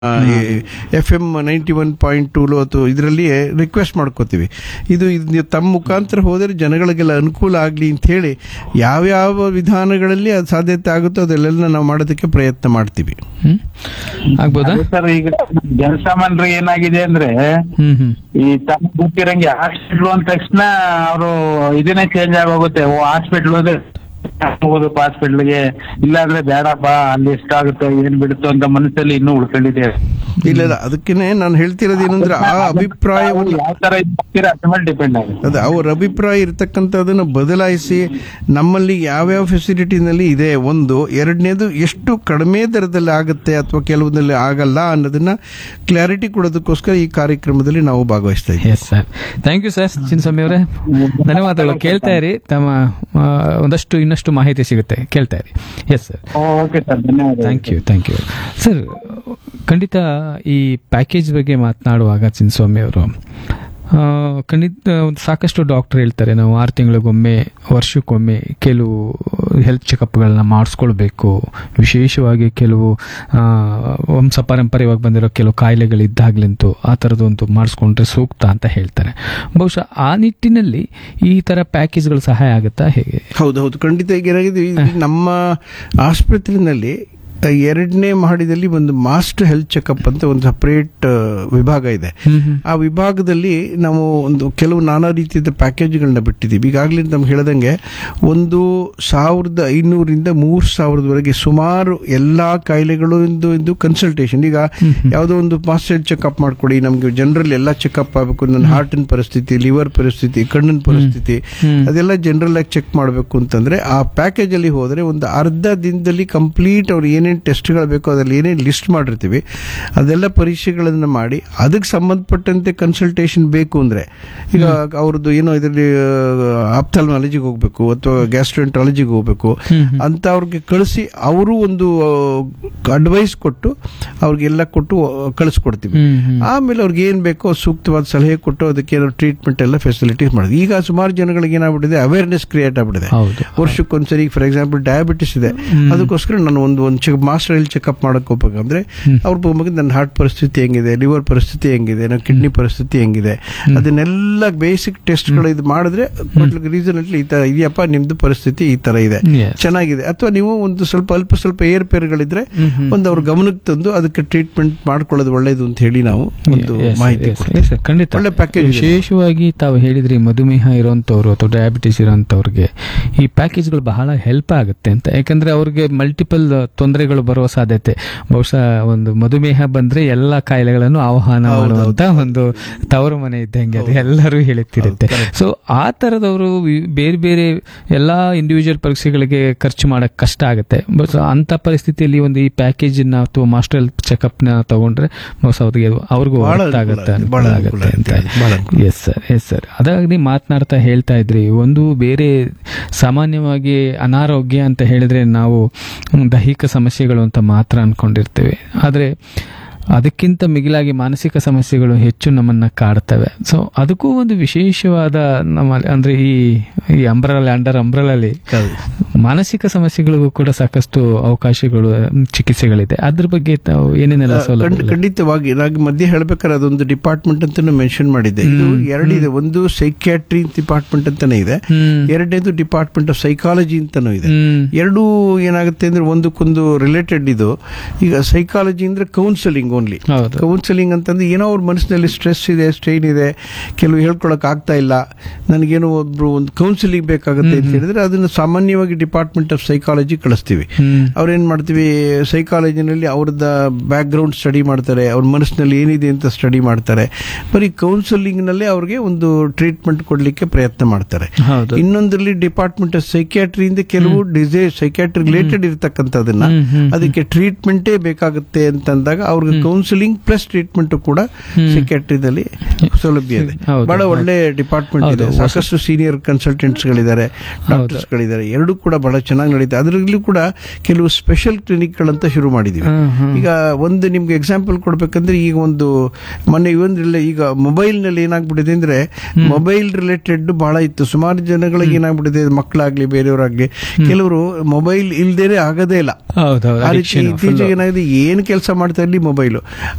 F M ninety one point two ಅಥವಾ ಇದರಲ್ಲಿ request ಮಾಡ್ಕೋತೀವಿ ಇದು ಇದು ನೀವು ತಮ್ಮ ಮುಖಾಂತರ ಹೋದರೆ ಜನಗಳಿಗೆಲ್ಲ ಅನುಕೂಲ ಆಗಲಿ ಅಂತ ಹೇಳಿ ಯಾವ್ಯಾವ ವಿಧಾನಗಳಲ್ಲಿ ಅದು ಸಾಧ್ಯತೆ ಆಗುತ್ತೋ ಅದೆಲ್ಲ ನಾವು ಮಾಡೋದಕ್ಕೆ ಪ್ರಯತ್ನ ಮಾಡ್ತೀವಿ ಹ್ಮ್ ಆಗ್ಬೋದಾ ಅದೇ ಸರ್ ಈಗ ಜನಸಾಮಾನ್ಯರಿಗೆ ಏನಾಗಿದೆ ಅಂದ್ರೆ ಹ್ಮ್ ಹ್ಮ್ ಈ ತಮ್ಮ ಗೊತ್ತಿರಂಗೆ ಹಾಸ್ಪಿಟ್ಲು ಅಂದ ತಕ್ಷಣ ಅವರು ಇದನ್ನೇ ಚೇಂಜ್ ಆಗೋಗುತ್ತೆ ಓ ಹಾಸ್ಪಿಟ್ಲ್ ಹೋದ್ರೆ ಹೋಗೋದಪ್ಪ ಹಾಸ್ಪಿಟ್ಲ್ಗೆ ಇಲ್ಲಾಂದ್ರೆ ಬೇಡಪ್ಪ ಅಲ್ಲಿ ಎಷ್ಟಾಗುತ್ತೋ ಏನ್ ಬಿಡುತ್ತೋ ಅಂತ ಮನಸ್ಸಲ್ಲಿ ಇನ್ನೂ ಉಳ್ಕೊಂಡಿದೆ ಇಲ್ಲ ಇಲ್ಲ ಅದಕ್ಕೇನೆ ನಾನು ಹೇಳ್ತಿರೋದು ಏನಂದ್ರೆ ಆ ಅಭಿಪ್ರಾಯವನ್ನು ಯಾವ ತರ ಇದ್ ಮಾಡ್ತೀರಾ ಅದ್ರ ಮೇಲೆ ಡಿಪೆಂಡ್ ಆಗುತ್ತೆ ಅದು ಅವ್ರ ಅಭಿಪ್ರಾಯ ಇರ್ತಕ್ಕಂಥದ್ದನ್ನು ಬದಲಾಯಿಸಿ ನಮ್ಮಲ್ಲಿ ಯಾವ್ಯಾವ ಫೆಸಿಲಿಟಿನಲ್ಲಿ ಇದೆ ಒಂದು ಎರಡನೇದು ಎಷ್ಟು ಕಡಿಮೆ ದರದಲ್ಲಿ ಆಗುತ್ತೆ ಅಥವಾ ಕೆಲವೊಂದಲ್ಲಿ ಆಗಲ್ಲ ಅನ್ನೋದನ್ನ ಕ್ಲಾರಿಟಿ ಕೊಡೋದಕ್ಕೋಸ್ಕರ ಈ ಕಾರ್ಯಕ್ರಮದಲ್ಲಿ ನಾವು ಭಾಗವಹಿಸ್ತಾ ಇದ್ದೀವಿ yes sir thank you sir Chinnaswamy ಅವರೇ ಧನ್ಯವಾದಗಳು ಕೇಳ್ತಾ ಇರಿ ತಮ್ಮ ಆ, ಒಂದಷ್ಟು ಇನ್ನಷ್ಟು ಮಾಹಿತಿ ಸಿಗುತ್ತೆ ಕೇಳ್ತಾ ಇರಿ ಎಸ್ ಸರ್ ಓಕೆ ಸರ್ ಧನ್ಯವಾದ thank you thank you sir ಖಂಡಿತ ಈ ಪ್ಯಾಕೇಜ್ ಬಗ್ಗೆ ಮಾತನಾಡುವಾಗ ಚಿನ್ನಸ್ವಾಮಿ ಅವರು ಆ, ಖಂಡಿತ ಒಂದು ಸಾಕಷ್ಟು ಡಾಕ್ಟರ್ ಹೇಳ್ತಾರೆ ನಾವು ಆರು ತಿಂಗಳಿಗೊಮ್ಮೆ ವರ್ಷಕ್ಕೊಮ್ಮೆ ಕೆಲವು ಹೆಲ್ತ್ ಚೆಕಪ್ಗಳನ್ನ ಮಾಡಿಸ್ಕೊಳ್ಬೇಕು ವಿಶೇಷವಾಗಿ ಕೆಲವು ಆ, ವಂಶ ಪಾರಂಪರ್ಯವಾಗಿ ಬಂದಿರೋ ಕೆಲವು ಕಾಯಿಲೆಗಳಿದ್ದಾಗ್ಲಿಂತೂ ಆ ಥರದೊಂದು ಮಾಡಿಸ್ಕೊಂಡ್ರೆ ಸೂಕ್ತ ಅಂತ ಹೇಳ್ತಾರೆ ಬಹುಶಃ ಆ ನಿಟ್ಟಿನಲ್ಲಿ ಈ ಥರ ಪ್ಯಾಕೇಜ್ಗಳು ಸಹಾಯ ಆಗುತ್ತಾ ಹೇಗೆ ಹೌದು ಹೌದು ಖಂಡಿತ ಈಗ ಏನಾಗಿದೆ ಈ ನಮ್ಮ ಆಸ್ಪತ್ರೆಯಲ್ಲಿ ಎರಡನೇ ಮಹಡಿದಲ್ಲಿ ಒಂದು ಮಾಸ್ಟರ್ ಹೆಲ್ತ್ ಚೆಕಪ್ ಅಂತ ಒಂದು ಸಪರೇಟ್ ವಿಭಾಗ ಇದೆ ಆ ವಿಭಾಗದಲ್ಲಿ ನಾವು ಒಂದು ಕೆಲವು ನಾನಾ ರೀತಿಯ ಪ್ಯಾಕೇಜ್ಗಳನ್ನ ಬಿಟ್ಟಿದ್ದೀವಿ ಈಗಾಗಲೇ ನಮ್ಗೆ ಹೇಳ್ದಂಗೆ ಒಂದು ಸಾವಿರದ ಐನೂರಿಂದ ಮೂರು ಸಾವಿರದವರೆಗೆ ಸುಮಾರು ಎಲ್ಲಾ ಕಾಯಿಲೆಗಳು ಇಂದು ಇಂದು ಕನ್ಸಲ್ಟೇಷನ್ ಈಗ ಯಾವುದೋ ಒಂದು ಮಾಸ್ಟರ್ ಹೆಲ್ತ್ ಚೆಕಪ್ ಮಾಡ್ಕೊಡಿ ನಮ್ಗೆ ಜನರಲ್ ಎಲ್ಲ ಚೆಕಪ್ ಆಗಬೇಕು ನನ್ನ ಹಾರ್ಟಿನ ಪರಿಸ್ಥಿತಿ ಲಿವರ್ ಪರಿಸ್ಥಿತಿ ಕಣ್ಣಿನ ಪರಿಸ್ಥಿತಿ ಅದೆಲ್ಲ ಜನರಲ್ ಆಗಿ ಚೆಕ್ ಮಾಡಬೇಕು ಅಂತಂದ್ರೆ ಆ ಪ್ಯಾಕೇಜ್ ಅಲ್ಲಿ ಹೋದ್ರೆ ಒಂದು ಅರ್ಧ ದಿನದಲ್ಲಿ ಕಂಪ್ಲೀಟ್ ಅವ್ರು ಏನೇನು ಟೆಸ್ಟ್ಗಳು ಬೇಕೋ ಅದ್ರಲ್ಲಿ ಏನೇನು ಲಿಸ್ಟ್ ಮಾಡಿರ್ತೀವಿ ಅದೆಲ್ಲ ಪರೀಕ್ಷೆಗಳನ್ನು ಮಾಡಿ ಅದಕ್ಕೆ ಸಂಬಂಧಪಟ್ಟಂತೆ ಕನ್ಸಲ್ಟೇಷನ್ ಬೇಕು ಅಂದ್ರೆ ಈಗ ಅವ್ರದ್ದು ಏನೋ ಇದರಲ್ಲಿ ಆಪ್ಥಾಲ್ಮಾಲಜಿಗೆ ಹೋಗ್ಬೇಕು ಅಥವಾ ಗ್ಯಾಸ್ಟ್ರೆಂಟಾಲಜಿಗೆ ಹೋಗ್ಬೇಕು ಅಂತ ಅವ್ರಿಗೆ ಕಳಿಸಿ ಅವರು ಒಂದು ಅಡ್ವೈಸ್ ಕೊಟ್ಟು ಅವ್ರಿಗೆಲ್ಲ ಕೊಟ್ಟು ಕಳಿಸ್ಕೊಡ್ತೀವಿ ಆಮೇಲೆ ಅವ್ರಿಗೆ ಏನ್ ಬೇಕೋ ಸೂಕ್ತವಾದ ಸಲಹೆ ಕೊಟ್ಟು ಅದಕ್ಕೆ ಏನೋ ಟ್ರೀಟ್ಮೆಂಟ್ ಎಲ್ಲ ಫೆಸಿಲಿಟೀಸ್ ಮಾಡೋದು ಈಗ ಸುಮಾರು ಜನಗಳಿಗೆ ಏನಾಗ್ಬಿಟ್ಟಿದೆ ಅವೇರ್ನೆಸ್ ಕ್ರಿಯೇಟ್ ಆಗ್ಬಿಟ್ಟಿದೆ ಹೌದು ವರ್ಷಕ್ಕೊಂದ್ಸರಿ ಫಾರ್ ಎಕ್ಸಾಂಪಲ್ ಡಯಾಬಿಟಿಸ್ ಇದೆ ಅದಕ್ಕೋಸ್ಕರ ನಾನು ಒಂದು ಒಂದು ಚೆಕ್ ಮಾಸ್ಟರ್ ಹೆಲ್ತ್ ಚೆಕಪ್ ಮಾಡಕ್ ಹೋಗ್ಬೇಕಂದ್ರೆ ಅವ್ರ ಬಗ್ಗೆ ನನ್ನ ಹಾರ್ಟ್ ಪರಿಸ್ಥಿತಿ ಹೆಂಗಿದೆ ಲಿವರ್ ಪರಿಸ್ಥಿತಿ ಹೆಂಗಿದೆ ನನ್ನ ಕಿಡ್ನಿ ಪರಿಸ್ಥಿತಿ ಹೆಂಗಿದೆ ಅದನ್ನೆಲ್ಲ ಬೇಸಿಕ್ ಟೆಸ್ಟ್ಗಳು ಇದು ಮಾಡಿದ್ರೆ ರೀಸನಟ್ಲಿ ಈ ತರ ಇದೆಯಪ್ಪ ನಿಮ್ದು ಪರಿಸ್ಥಿತಿ ಈ ತರ ಇದೆ Yes. ಚೆನ್ನಾಗಿದೆ ಅಥವಾ ನೀವು ಒಂದು ಸ್ವಲ್ಪ ಅಲ್ಪ ಸ್ವಲ್ಪ ಏರ್ಪೇರ್ಗಳಿದ್ರೆ ಒಂದು ಅವ್ರ ಗಮನಕ್ಕೆ ತಂದು ಅದಕ್ಕೆ ಟ್ರೀಟ್ಮೆಂಟ್ ಮಾಡ್ಕೊಳ್ಳೋದು ಒಳ್ಳೇದು ಅಂತ ಹೇಳಿ ನಾವು ಒಂದು Yes, ಮಾಹಿತಿ yes, ಕೊಡ್ತೀವಿ. yes, sir, ಖಂಡಿತ ಒಳ್ಳೆ ಪ್ಯಾಕೇಜ್ ವಿಶೇಷವಾಗಿ ತಾವು ಹೇಳಿದ್ರಿ ಮಧುಮೇಹ ಇರೋಂಥವ್ರು ಅಥವಾ ಡಯಾಬಿಟಿಸ್ ಇರೋಂಥವ್ರಿಗೆ ಈ ಪ್ಯಾಕೇಜ್ಗಳು ಬಹಳ ಹೆಲ್ಪ್ ಆಗುತ್ತೆ ಅಂತ ಯಾಕಂದ್ರೆ ಅವ್ರಿಗೆ ಮಲ್ಟಿಪಲ್ ತೊಂದರೆಗಳು ಬರುವ ಸಾಧ್ಯತೆ ಬಹುಶಃ ಒಂದು ಮಧುಮೇಹ ಬಂದ್ರೆ ಎಲ್ಲ ಕಾಯಿಲೆಗಳನ್ನು ಆಹ್ವಾನ ಮಾಡುವಂತ ಒಂದು ತವರು ಮನೆ ಇದ್ದಂಗೆ ಅದು ಎಲ್ಲರೂ ಹೇಳುತ್ತಿರುತ್ತೆ ಸೊ ಆ ತರದವರು ವಿ- ಬೇರೆ ಬೇರೆ ಎಲ್ಲಾ ಇಂಡಿವಿಜುವಲ್ ಪರೀಕ್ಷೆಗಳಿಗೆ ಖರ್ಚು ಮಾಡಕ್ ಕಷ್ಟ ಆಗುತ್ತೆ ಬಟ್ ಅಂತ ಪರಿಸ್ಥಿತಿಯಲ್ಲಿ ಒಂದು ಈ ಪ್ಯಾಕೇಜ್ ನ ಅಥವಾ ಮಾಸ್ಟರ್ ಚೆಕಪ್ ನ ತಗೊಂಡ್ರೆ ಬಹುಶಃ ಅವ್ರಿಗೆ ಅವ್ರಿಗೂ ಬಹಳ ಅರ್ಥ ಅನುಕೂಲ ಆಗುತ್ತೆ ಆಗುತ್ತೆ, ಬಹಳ ಅನುಕೂಲ ಅನುಕೂಲ ಆಗುತ್ತೆ ಅಂತ ಆಗುತ್ತೆ, ಬಹಳ ಅನುಕೂಲ. ಎಸ್ ಸರ್ ಎಸ್ ಸರ್ ಅದಾಗಿ ಮಾತನಾಡ್ತಾ ಹೇಳ್ತಾ ಇದ್ರಿ ಒಂದು ಬೇರೆ ಸಾಮಾನ್ಯವಾಗಿ ಅನಾರೋಗ್ಯ ಅಂತ ಹೇಳಿದ್ರೆ ನಾವು ಹ್ಮ್, ದೈಹಿಕ ಸಮಸ್ಯೆಗಳು ಅಂತ ಮಾತ್ರ ಅನ್ಕೊಂಡಿರ್ತೇವೆ ಆದರೆ ಅದಕ್ಕಿಂತ ಮಿಗಿಲಾಗಿ ಮಾನಸಿಕ ಸಮಸ್ಯೆಗಳು ಹೆಚ್ಚು ನಮ್ಮನ್ನ ಕಾಡ್ತವೆ ಸೊ ಅದಕ್ಕೂ ಒಂದು ವಿಶೇಷವಾದ ನಮ್ಮಲ್ಲಿ ಅಂದ್ರೆ ಈ ಈ ಅಂಬ್ರಲ್ ಅಂಡರ್ ಅಂಬ್ರಲಲ್ಲಿ ಮಾನಸಿಕ ಸಮಸ್ಯೆಗಳಿಗೂ ಕೂಡ ಸಾಕಷ್ಟು ಅವಕಾಶಗಳು ಮ್, ಚಿಕಿತ್ಸೆಗಳಿದೆ ಅದ್ರ ಬಗ್ಗೆ ತಾವು ಏನೇನೆಲ್ಲ ಖಂಡ್- ಸೌಲಭ್ಯ ಖಂಡಿತವಾಗಿ ನಾನು ಮಧ್ಯೆ ಹೇಳ್ಬೇಕಾದ್ರೆ ಅದೊಂದು ಡಿಪಾರ್ಟ್ಮೆಂಟ್ ಅಂತಾನು ಮೆನ್ಷನ್ ಮಾಡಿದ್ದೆ ಇದು ಎರಡಿದೆ ಒಂದು ಸೈಕ್ಯಾಟ್ರಿ ಡಿಪಾರ್ಟ್ಮೆಂಟ್ ಅಂತಾನೆ ಇದೆ ಹ್ಮ್ ಎರಡನೇದು ಡಿಪಾರ್ಟ್ಮೆಂಟ್ ಆಫ್ ಸೈಕಾಲಜಿ ಅಂತಾನು ಇದೆ ಹ್ಮ್ ಎರಡೂ ಏನಾಗುತ್ತೆ ಅಂದ್ರೆ ಒಂದಕ್ಕೊಂದು ರಿಲೇಟೆಡ್ ಇದು ಈಗ ಸೈಕಾಲಜಿ ಅಂದ್ರೆ ಕೌನ್ಸಲಿಂಗ್ ಓನ್ಲಿ ಹೌದು ಕೌನ್ಸಲಿಂಗ್ ಅಂತಂದ್ರೆ ಏನೋ ಅವ್ರ ಮನಸ್ಸಿನಲ್ಲಿ ಸ್ಟ್ರೆಸ್ ಇದೆ ಸ್ಟ್ರೈನ್ ಇದೆ ಕೆಲವು ಹೇಳ್ಕೊಳಕ್ ಆಗ್ತಾ ಇಲ್ಲ ನನಗೇನೋ ಒಬ್ರು ಒಂದು ಕೌನ್ಸಿಲಿಂಗ್ ಬೇಕಾಗುತ್ತೆ ಅಂತ ಹೇಳಿದ್ರೆ ಅದನ್ನ ಸಾಮಾನ್ಯವಾಗಿ ಡಿಪಾರ್ಟ್ಮೆಂಟ್ ಆಫ್ ಸೈಕಾಲಜಿ ಕಳಿಸ್ತೀವಿ ಹ್ಮ್ ಅವ್ರೇನ್ ಮಾಡ್ತೀವಿ ಸೈಕಾಲಜಿನಲ್ಲಿ ಅವ್ರದ್ದು ಬ್ಯಾಕ್ ಗ್ರೌಂಡ್ ಸ್ಟಡಿ ಮಾಡ್ತಾರೆ ಅವ್ರ ಮನಸ್ಸಿನಲ್ಲಿ ಏನಿದೆ ಅಂತ ಸ್ಟಡಿ ಮಾಡ್ತಾರೆ ಬರೀ ಕೌನ್ಸಿಲಿಂಗ್ ನಲ್ಲೇ ಅವ್ರಿಗೆ ಒಂದು ಟ್ರೀಟ್ಮೆಂಟ್ ಕೊಡ್ಲಿಕ್ಕೆ ಪ್ರಯತ್ನ ಮಾಡ್ತಾರೆ ಹೌದು ಇನ್ನೊಂದರಲ್ಲಿ ಡಿಪಾರ್ಟ್ಮೆಂಟ್ ಆಫ್ ಸೈಕ್ಯಾಟ್ರಿಯಿಂದ ಕೆಲವು ಡಿಸೀಸ್ ಸೈಕ್ಯಾಟ್ರಿ ರಿಲೇಟೆಡ್ ಇರತಕ್ಕಂಥದನ್ನ ಹ್ಮ್, ಹ್ಮ್, ಅದಕ್ಕೆ ಟ್ರೀಟ್ಮೆಂಟೇ ಬೇಕಾಗುತ್ತೆ ಅಂತಂದಾಗ ಅವ್ರಿಗೆ ಕೌನ್ಸಿಲಿಂಗ್ ಪ್ಲಸ್ ಟ್ರೀಟ್ಮೆಂಟ್ ಕೂಡ ಸೈಕ್ಯಾಟ್ರಿದಲ್ಲಿ ಸೌಲಭ್ಯ ಇದೆ ಹೌದು, ಬಹಳ ಹೌದು. ಒಳ್ಳೆ ಡಿಪಾರ್ಟ್ಮೆಂಟ್ ಇದೆ ಹೌದು, ಸಾಕಷ್ಟು ಸೀನಿಯರ್ ಕನ್ಸಲ್ಟೆಂಟ್ಸ್ ಗಳಿದ್ದಾರೆ ಡಾಕ್ಟರ್ಸ್ ಗಳಿದ್ದಾರೆ ಎರಡು ಕೂಡ ಬಹಳ ಚೆನ್ನಾಗಿ ನಡೀತೆ ಅದರಲ್ಲೂ ಕೂಡ ಕೆಲವು ಸ್ಪೆಷಲ್ ಕ್ಲಿನಿಕ್ ಗಳಂತ ಶುರು ಮಾಡಿದೀವಿ ಹ್ಮ್, ಹ್ಮ್. ಈಗ ಒಂದು ನಿಮ್ಗೆ ಎಕ್ಸಾಂಪಲ್ ಕೊಡ್ಬೇಕಂದ್ರೆ ಈಗ ಒಂದು ಮೊನ್ನೆ ಒಂದ್ರಲ್ಲ ಈಗ ಮೊಬೈಲ್ ನಲ್ಲಿ ಏನಾಗ್ಬಿಟ್ಟಿದೆ ಅಂದ್ರೆ ಮೊಬೈಲ್ ರಿಲೇಟೆಡ್ ಬಹಳ ಇತ್ತು ಸುಮಾರು ಜನಗಳಿಗೆ ಏನಾಗ್ಬಿಟ್ಟಿದೆ ಮಕ್ಕಳಾಗ್ಲಿ ಬೇರೆಯವರಾಗ್ಲಿ ಕೆಲವರು ಮೊಬೈಲ್ ಇಲ್ದೇನೆ ಆಗದೇ ಇಲ್ಲ ಹೌದೌದು ಆ ರೀತಿ addiction full. ಇತ್ತೀಚೆಗೆ ಏನಾಗಿದೆ ಏನ್ ಕೆಲಸ ಮಾಡ್ತಾ ಇರ್ಲಿ ಮೊಬೈಲ್ ಫೈಲು